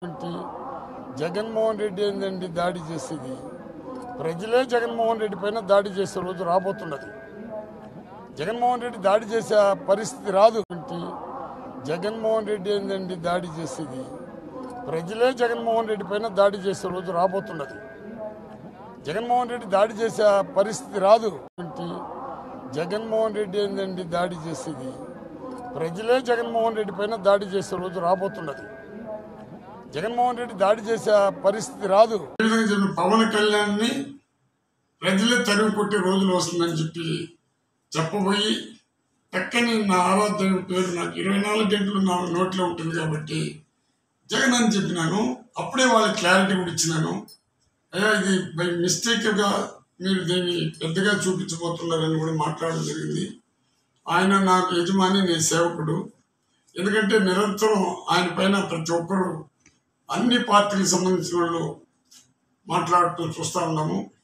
ఏంటి? జగన్మోహన్ రెడ్డి ఏందండి దాడి చేసేది ప్రజలే జగన్మోహన్ రెడ్డి పైన దాడి చేసే రోజు రాబోతున్నది జగన్మోహన్ రెడ్డి దాడి చేసే పరిస్థితి రాదు ఏంటి? జగన్మోహన్ రెడ్డి ఏందండి దాడి చేసేది ప్రజలే జగన్మోహన్ రెడ్డి పైన దాడి చేసే రోజు రాబోతున్నది జగన్మోహన్ రెడ్డి దాడి చేసే పరిస్థితి రాదు ఏంటి? జగన్మోహన్ రెడ్డి ఏందండి దాడి చేసేది ప్రజలే జగన్మోహన్ రెడ్డి పైన దాడి చేసే రోజు రాబోతున్నది జగన్మోహన్ రెడ్డి దాడి చేసే పరిస్థితి రాదు ఈ విధంగా చెప్పిన పవన్ కళ్యాణ్ ని ప్రజలే తరిమి కొట్టే రోజులు వస్తుందని చెప్పి చెప్పబోయి పక్కనే నా ఆరాధ్య పేరు నాకు ఇరవై నాలుగు గంటలు నా నోట్లో ఉంటుంది కాబట్టి జగన్ అని చెప్పినాను అప్పుడే వాళ్ళకి క్లారిటీ కూడా ఇచ్చినాను అయ్యా ఇది బై మిస్టేక్గా మీరు దీన్ని పెద్దగా చూపించబోతున్నారని కూడా మాట్లాడడం జరిగింది ఆయన నాకు యజమాని నేను సేవకుడు ఎందుకంటే నిరంతరం ఆయన పైన ప్రతి ఒక్కరూ అన్ని పార్టీలకు సంబంధించిన వాళ్ళు మాట్లాడుతూ చూస్తూ ఉన్నాము